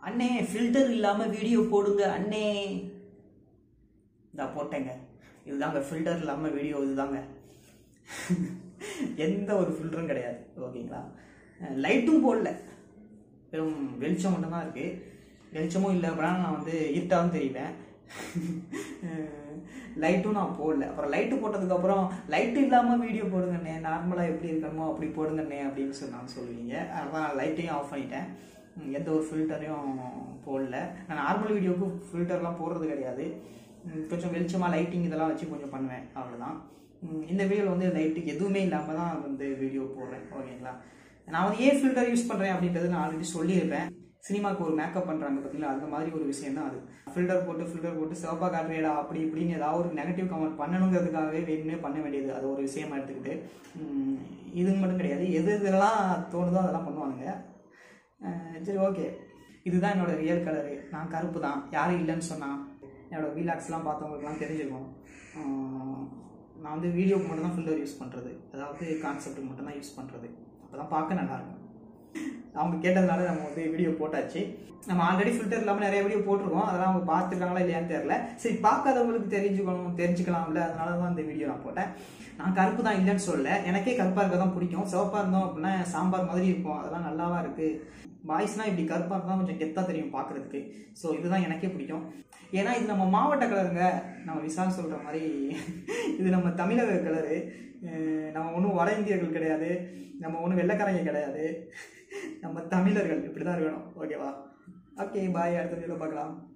அண்ணே ஃபில்டர் இல்லாமல் வீடியோ போடுங்க அண்ணே இந்தா போட்டேங்க இதுதாங்க ஃபில்டர் இல்லாமல் வீடியோ இதுதாங்க எந்த ஒரு ஃபில்டரும் கிடையாது ஓகேங்களா லைட்டும் போடல வெறும் வெளிச்சம் மட்டும்தான் இருக்குது வெளிச்சமும் இல்லை அப்படின்னா நான் வந்து இருட்டாகவும் தெரிவேன் லைட்டும் நான் போடல அப்புறம் லைட்டு போட்டதுக்கப்புறம் லைட்டு இல்லாமல் வீடியோ போடுங்கண்ணே நார்மலாக எப்படி இருக்கணுமோ அப்படி போடுங்கண்ணே அப்படின்னு சொன்னாங்க சொல்லுவீங்க அதான் நான் லைட்டையும் ஆஃப் பண்ணிட்டேன் ம், எந்த ஒரு ஃபில்டரையும் போடல நான் நார்மல் வீடியோவுக்கு ஃபில்டர்லாம் போடுறது கிடையாது ம், கொஞ்சம் வெளிச்சமாக லைட்டிங் இதெல்லாம் வச்சு கொஞ்சம் பண்ணுவேன் அவ்வளோதான் ம், இந்த வீடியோவில் வந்து லைட்டு எதுவுமே இல்லாமல் தான் வந்து வீடியோ போடுறேன் ஓகேங்களா நான் வந்து ஏன் ஃபில்டர் யூஸ் பண்ணுறேன் அப்படின்றது நான் ஆல்ரெடி சொல்லியிருப்பேன் சினிமாக்கு ஒரு மேக்கப் பண்ணுறாங்க பார்த்தீங்களா அந்த மாதிரி ஒரு விஷயம் தான் அது ஃபில்டர் போட்டு ஃபில்டர் போட்டு சிவப்பா காட்டுறேடா அப்படி இப்படின்னு ஏதாவது ஒரு நெகட்டிவ் கமெண்ட் பண்ணணுங்கிறதுக்காகவே வேணுமே பண்ண வேண்டியது அது ஒரு விஷயமா எடுத்துக்கிட்டு ம், இதுங்க மட்டும் கிடையாது எது இதெல்லாம் தோணுதோ அதெல்லாம் பண்ணுவானுங்க அஹ் சரி ஓகே இதுதான் என்னோட ரியல் கலரு நான் கருப்பு தான் யாரும் இல்லைன்னு சொன்னா என்னோட வீலாக்ஸ்லாம் பார்த்தவங்களுக்குலாம் தெரிஞ்சிருக்கும் அஹ் நான் வந்து வீடியோக்கு மட்டும் தான் ஃபில்டர் யூஸ் பண்ணுறது அதாவது கான்செப்ட்டுக்கு மட்டும் தான் யூஸ் பண்ணுறது அப்போ தான் பார்க்க நல்லாயிருக்கும் அவங்க கேட்டதுனால நம்ம வந்து வீடியோ போட்டாச்சு நம்ம ஆல்ரெடி ஃபில்டர் இல்லாமல் நிறைய வீடியோ போட்டிருக்கோம் அதெல்லாம் அவங்க பார்த்துருக்காங்களா இல்லையான்னு தெரியல சரி பார்க்காதவங்களுக்கு தெரிஞ்சுக்கணும் தெரிஞ்சுக்கலாம்ல அதனால தான் இந்த வீடியோ நான் போட்டேன் நான் கருப்பு தான் இல்லைன்னு சொல்லல எனக்கே கருப்பாக இருக்க தான் பிடிக்கும் சிவப்பாக இருந்தோம் அப்படின்னா சாம்பார் மாதிரி இருக்கும் அதெல்லாம் நல்லாவா இருக்கு பாய்ஸ்னால் இப்படி கருப்பாக இருந்தால் கொஞ்சம் கெத்தாக தெரியும் பார்க்குறதுக்கு ஸோ இதுதான் எனக்கே பிடிக்கும் ஏன்னா இது நம்ம மாவட்ட கலருங்க நம்ம விசால் சொல்கிற மாதிரி இது நம்ம தமிழக கலரு அஹ் நம்ம ஒன்றும் வட இந்தியர்கள் கிடையாது நம்ம ஒன்றும் வெள்ளைக்காரங்க கிடையாது நம்ம தமிழர்கள் இப்படி தான் இருக்கணும் ஓகேவா ஓகே பாய் அடுத்த வீடியோவில் பார்க்கலாம்